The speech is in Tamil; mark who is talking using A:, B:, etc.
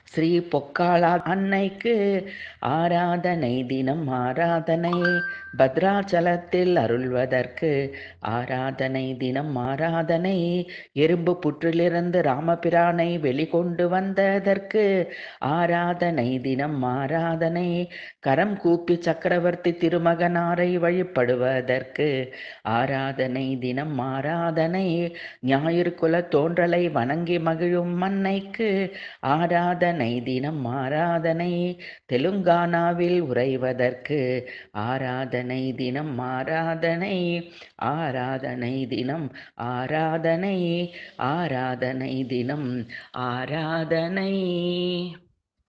A: ஸ்ரீ பொக்காளா அன்னைக்கு ஆராதனை தினம் ஆராதனை பத்ராச்சலத்தில் அருள்வதற்கு ஆராதனை தினம் ஆராதனை எறும்பு புற்றிலிருந்து ராமபிரானை வெளிக்கொண்டு வந்ததற்கு ஆராதனை தினம் ஆராதனை கரம் கூப்பி சக்கரவர்த்தி திருமகனாரை வழிபடுவதற்கு ஆராதனை தினம் ஆராதனை ஞாயிறு குல தோன்றலை வணங்கி மகிழும் மன்னைக்கு ஆராதனை தினம் ஆராதனை தெலுங்கானாவில் உறைவதற்கு ஆராதனை தினம் ஆராதனை ஆராதனை தினம் ஆராதனை ஆராதனை தினம் ஆராதனை